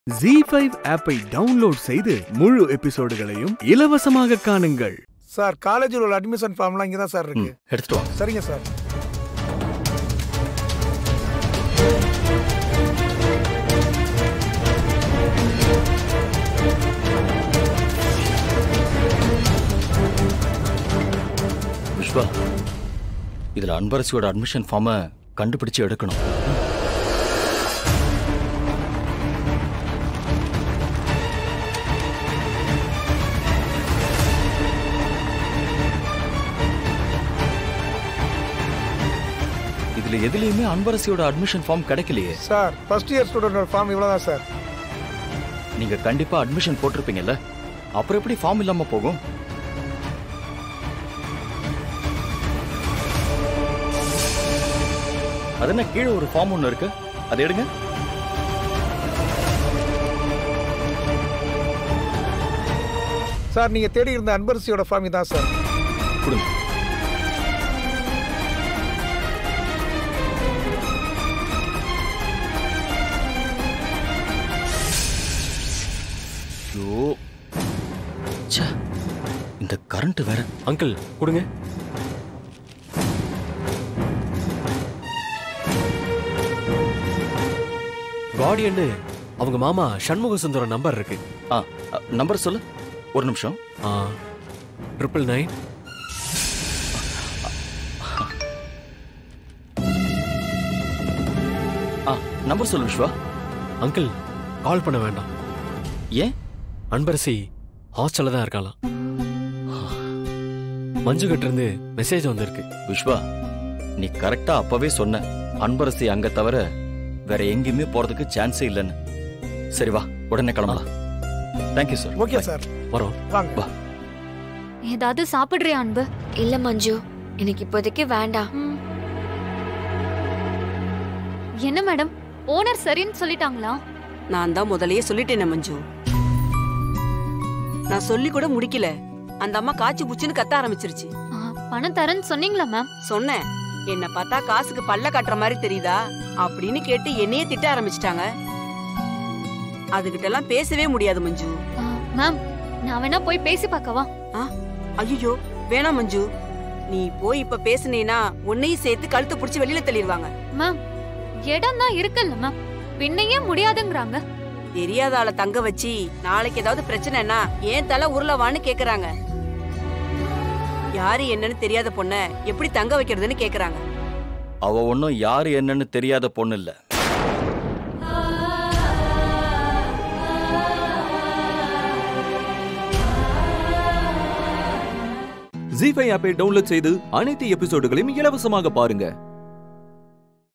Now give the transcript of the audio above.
G five ஆப்பை download செய்து முழு எபிசோடுகளையும் இலவசமாக காணுங்கள் சார் காலேஜில் உள்ள அட்மிஷன் ஃபார்ம்லாம் இங்கே தான் சார் இருக்கு எடுத்துட்டு வாங்க சரிங்க சார் விஸ்வா இதுல அன்பரசியோட அட்மிஷன் ஃபார்மை கண்டுபிடிச்சு எடுக்கணும் இதுல எதுலயுமே அன்பரசியோட அட்மிஷன் ஃபார்ம் கிடைக்கலையே சார் ஃபர்ஸ்ட் இயர் ஸ்டூடெண்டோட ஃபார்ம் இவ்வளோ தான் சார் நீங்க கண்டிப்பா அட்மிஷன் போட்டிருப்பீங்கல்ல அப்புறம் எப்படி ஃபார்ம் இல்லாம போகும் அது என்ன கீழே ஒரு ஃபார்ம் ஒன்று இருக்கு அதை எடுங்க சார் நீங்கள் தேடி இருந்த அன்பரசியோட ஃபார்ம் இதான் சார் கொடுங்க ஐயோ ச்சே, இந்த கரண்ட் வேற அங்கிள் கொடுங்க கார்டியன்னு அவங்க மாமா சண்முக சுந்தரம் நம்பர் இருக்கு ஆ நம்பர் சொல்லு ஒரு நிமிஷம் ட்ரிபிள் நைன் ஆ நம்பர் சொல்லு விஸ்வா அங்கிள் கால் பண்ண வேண்டாம் ஏன் அன்பரசி ஹாஸ்டல்ல தான் இருக்காளாம் மஞ்சு கிட்ட இருந்து மெசேஜ் வந்திருக்கு விஸ்வா நீ கரெக்டா அப்பவே சொன்ன அன்பரசி அங்க தவிர வேற எங்கேயுமே போறதுக்கு சான்ஸே இல்லைன்னு சரி வா உடனே கிளம்பலாம் தேங்க்யூ சார் ஓகே சார் வரோம் வாங்க வா ஏதாவது சாப்பிடுறியா அன்பு இல்ல மஞ்சு எனக்கு இப்போதைக்கு வேண்டாம் ம். என்ன மேடம் ஓனர் சரின்னு சொல்லிட்டாங்களா நான் தான் முதல்லயே சொல்லிட்டேனே மஞ்சு நான் சொல்லி கூட முடிக்கல அந்த அம்மா காய்ச்சி புச்சுன்னு கத்த ஆரம்பிச்சிருச்சு ஆ, பணம் தரேன்னு சொன்னீங்களா மேம் சொன்னேன் என்ன பார்த்தா காசுக்கு பல்ல கட்டுற மாதிரி தெரியுதா அப்படின்னு கேட்டு என்னையே திட்ட ஆரம்பிச்சிட்டாங்க அதுகிட்ட எல்லாம் பேசவே முடியாது மஞ்சு ஆ, மேம் நான் வேணா போய் பேசி பார்க்கவா ஐயோ வேணாம் மஞ்சு நீ போய் இப்ப பேசுனீனா உன்னையும் சேர்த்து கழுத்தை புடிச்சு வெளியில தள்ளிடுவாங்க மேம் இடம் தான் இருக்குல்ல மேம் பின்னையே முடியாதுங்கிறாங்க தெரியாத ஆளை தங்க வச்சு நாளைக்கு ஏதாவது பிரச்சனைனா ஏன் தலை உருளவான்னு கேக்குறாங்க யாரு என்னன்னு தெரியாத பொண்ண எப்படி தங்க வைக்கிறதுன்னு கேக்குறாங்க அவ ஒன்றும் யாரு என்னன்னு தெரியாத பொண்ணு இல்ல ஜி ஃபைவ் ஆப்பை டவுன்லோட் செய்து அனைத்து எபிசோடுகளையும் இலவசமாக பாருங்க